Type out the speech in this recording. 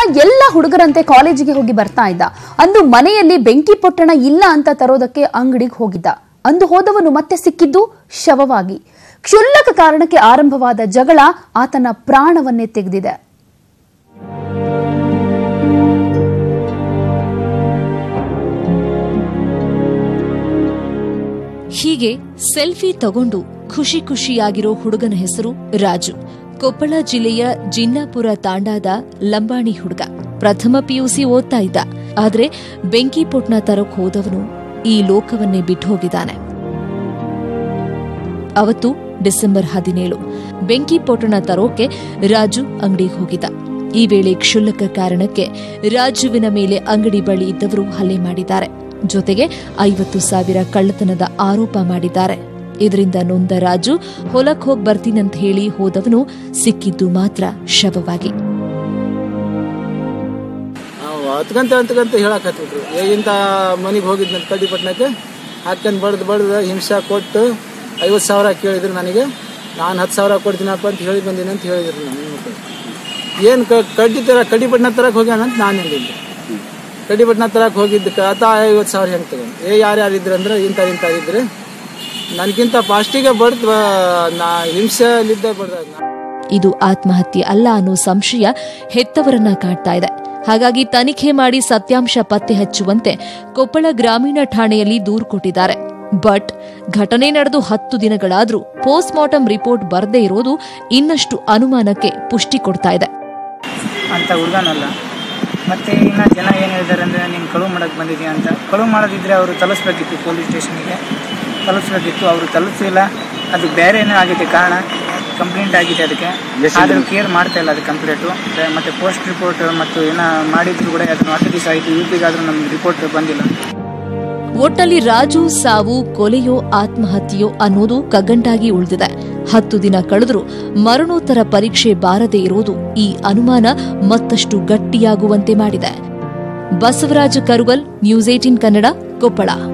ಎಲ್ಲ ಹುಡುಗರಂತೆ ಕಾಲೇಜಿಗೆ ಹೋಗಿ ಬರ್ತಾ ಇದ್ದ ಅಂದು ಮನೆಯಲ್ಲಿ ಬೆಂಕಿ ಪೊಟ್ಟಣ ಇಲ್ಲ ಅಂತ ತರೋದಕ್ಕೆ ಅಂಗಡಿಗೆ ಹೋಗಿದ್ದ ಅಂದು ಹೋದವನು ಮತ್ತೆ ಸಿಕ್ಕಿದ್ದು ಶವವಾಗಿ ಕ್ಷುಲ್ಲಕ ಕಾರಣಕ್ಕೆ ಆರಂಭವಾದ ಜಗಳ ಆತನ ಪ್ರಾಣವನ್ನೇ ತೆಗೆದಿದೆ ಹೀಗೆ ಸೆಲ್ಫಿ ತಗೊಂಡು ಖುಷಿ ಖುಷಿಯಾಗಿರೋ ಹುಡುಗನ ಹೆಸರು ರಾಜು ಕೊಪ್ಪಳ ಜಿಲ್ಲೆಯ ಜಿನ್ನಾಪುರ ತಾಂಡಾದ ಲಂಬಾಣಿ ಹುಡುಗ ಪ್ರಥಮ ಪಿಯುಸಿ ಓದ್ತಾ ಇದ್ದ ಆದ್ರೆ ಬೆಂಕಿ ಪೊಟ್ನ ತರಕ್ ಹೋದವನು ಈ ಲೋಕವನ್ನೇ ಬಿಟ್ಟು ಹೋಗಿದ್ದಾನೆ ಅವತ್ತು ಡಿಸೆಂಬರ್ ಹದಿನೇಳು ಬೆಂಕಿ ಪೊಟ್ಟಣ ತರೋಕೆ ರಾಜು ಅಂಗಡಿಗೆ ಹೋಗಿದ್ದ ಈ ವೇಳೆ ಕ್ಷುಲ್ಲಕ ಕಾರಣಕ್ಕೆ ರಾಜುವಿನ ಮೇಲೆ ಅಂಗಡಿ ಬಳಿ ಇದ್ದವರು ಹಲ್ಲೆ ಮಾಡಿದ್ದಾರೆ ಜೊತೆಗೆ ಐವತ್ತು ಸಾವಿರ ಕಳ್ಳತನದ ಆರೋಪ ಮಾಡಿದ್ದಾರೆ ಇದರಿಂದ ನೊಂದ ರಾಜು ಹೊಲಕ್ ಹೋಗ್ ಬರ್ತೀನಂತ ಹೇಳಿ ಹೋದವನು ಸಿಕ್ಕಿದ್ದು ಮಾತ್ರ ಶವವಾಗಿ ನಾವು ಹತ್ಕಂತ ಹತ್ಕಂತ ಹೇಳಕತ್ಬಿಟ್ರು ಏ ಇಂಥ ಮನೆಗೆ ಹೋಗಿದ್ನಂತ ಕಡ್ಡಿಪಟ್ನಕ್ಕೆ ಹಾಕ್ಯಂದು ಬಡ್ದು ಬಡ್ದು ಹಿಂಸೆ ಕೊಟ್ಟು ಐವತ್ತು ಸಾವಿರ ಕೇಳಿದ್ರು ನನಗೆ ನಾನು ಹತ್ತು ಸಾವಿರ ಕೊಡ್ತೀನಪ್ಪ ಅಂತ ಹೇಳಿ ಬಂದೀನಿ ಅಂತ ಹೇಳಿದ್ರು ನಮ್ಮ ಹೆಣ್ಮಕ್ಳು ಏನು ಕಡ್ಡಿ ತರ ಕಡ್ಡಿಪಟ್ನ ತರಕ್ಕೆ ಹೋಗ್ಯಾನ ಅಂತ ನಾನು ಹೇಳಿದ್ದೆ ಕಡ್ಡಿಪಟ್ನ ತರಕ್ಕೆ ಹೋಗಿದ್ದಕ್ಕೆ ಆತ ಐವತ್ತು ಸಾವಿರ ಹೆಂಗೆ ತಗೊಂಡು ಏ ಯಾರ್ಯಾರು ಇದ್ರು ಅಂದ್ರೆ ಇಂಥವ್ರು ಇಂಥವ್ರು ಇದ್ರೆ ನನಗಿಂತ ಫಾಸ್ಟಿಗೆ ಬಡ್ದು ನಾ ಹಿಂಸೆಯಲ್ಲಿದ್ದೆ ಬಡ್ದ ಇದು ಆತ್ಮಹತ್ಯೆ ಅಲ್ಲ ಅನ್ನೋ ಸಂಶಯ ಹೆತ್ತವರನ್ನ ಕಾಡ್ತಾ ಇದೆ ಹಾಗಾಗಿ ತನಿಖೆ ಮಾಡಿ ಸತ್ಯಾಂಶ ಪತ್ತೆ ಹಚ್ಚುವಂತೆ ಕೊಪ್ಪಳ ಗ್ರಾಮೀಣ ಠಾಣೆಯಲ್ಲಿ ದೂರು ಕೊಟ್ಟಿದ್ದಾರೆ ಬಟ್ ಘಟನೆ ನಡೆದು ಹತ್ತು ದಿನಗಳಾದ್ರೂ ಪೋಸ್ಟ್ ಮಾರ್ಟಂ ರಿಪೋರ್ಟ್ ಬರದೇ ಇರೋದು ಇನ್ನಷ್ಟು ಅನುಮಾನಕ್ಕೆ ಪುಷ್ಟಿ ಕೊಡ್ತಾ ಇದೆ ಅಂತ ಹುಡುಗನಲ್ಲ ಮತ್ತು ಇನ್ನು ಜನ ಏನು ಹೇಳಿದ್ದಾರೆ ಅಂದರೆ ನೀನು ಕಳುವು ಮಾಡೋಕ್ಕೆ ಬಂದಿದ್ದೀಯ ಅಂತ ಕಳುವು ಮಾಡೋದಿದ್ರೆ ಅವರು ತಲುಪಿಸ್ಬೇಕಿತ್ತು ಪೊಲೀಸ್ ಸ್ಟೇಷನ್ಗೆ ತಲುಪಿಸ್ಬೇಕಿತ್ತು ಅವರು ತಲುಪಿಸಿಲ್ಲ ಅದು ಬೇರೆ ಏನೋ ಆಗಿದೆ ಕಾರಣ ಕಂಪ್ಲೇಂಟ್ ಆಗಿದೆ ಅದಕ್ಕೆ ಆದರೂ ಕೇರ್ ಮಾಡ್ತಾ ಇಲ್ಲ ಅದು ಕಂಪ್ಲೇಂಟು ಮತ್ತು ಪೋಸ್ಟ್ ರಿಪೋರ್ಟ್ ಮತ್ತು ಏನೋ ಮಾಡಿದ್ರು ಕೂಡ ಅದನ್ನು ಹತ್ತು ದಿವಸ ಆಯಿತು ಇವತ್ತಿಗಾದರೂ ನಮ್ಗೆ ರಿಪೋರ್ಟ್ ಬಂದಿಲ್ಲ ಒಟ್ಟಲ್ಲಿ ರಾಜು ಸಾವು ಕೊಲೆಯೋ ಆತ್ಮಹತ್ಯೆಯೋ ಅನ್ನೋದು ಕಗ್ಗಂಟಾಗಿ ಉಳಿದಿದೆ ಹತ್ತು ದಿನ ಕಳೆದರೂ ಮರಣೋತ್ತರ ಪರೀಕ್ಷೆ ಬಾರದೇ ಇರೋದು ಈ ಅನುಮಾನ ಮತ್ತಷ್ಟು ಗಟ್ಟಿಯಾಗುವಂತೆ ಮಾಡಿದೆ ಬಸವರಾಜ ಕರುಗಲ್ ನ್ಯೂಸ್ ಏಟಿನ್ ಕನ್ನಡ ಕೊಪ್ಪಳ